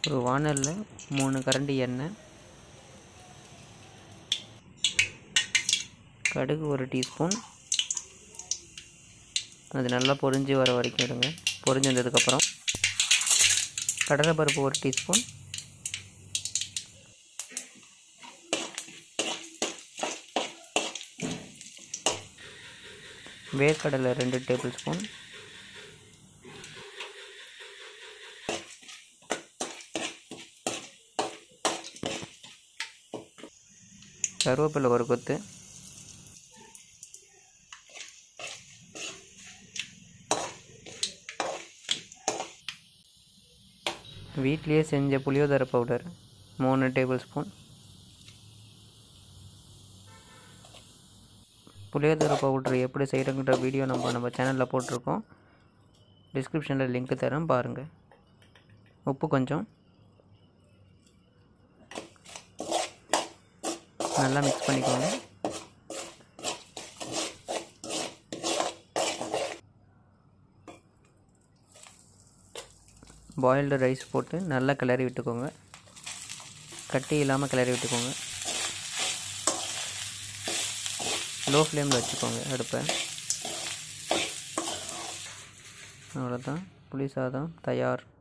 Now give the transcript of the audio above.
ஒரு வானலில் மூணு கரண்டி எண்ணெய் கடுகு ஒரு டீஸ்பூன் அது நல்லா பொரிஞ்சு வர வரைக்கும் எடுங்க பொரிஞ்சு வந்ததுக்கப்புறம் கடலைப்பருப்பு ஒரு டீஸ்பூன் வேர்க்கடலை ரெண்டு டேபிள் ஸ்பூன் கருவேப்பிலை ஒரு கொத்து வீட்லேயே செஞ்ச புளியோதரை பவுடர் மூணு டேபிள் ஸ்பூன் புளியோதரை பவுடர் எப்படி செய்கிறங்கிற வீடியோ நம்ம நம்ம சேனலில் போட்டிருக்கோம் டிஸ்கிரிப்ஷனில் லிங்க் தரேன் பாருங்கள் உப்பு கொஞ்சம் நல்லா மிக்ஸ் பண்ணிக்கோங்க பாயில்டு ரைஸ் போட்டு நல்லா கிளறி விட்டுக்கோங்க கட்டி இல்லாமல் கிளறி விட்டுக்கோங்க லோ ஃப்ளேமில் வச்சுக்கோங்க அடுப்பை அவ்வளோதான் புளி சாதம் தயார்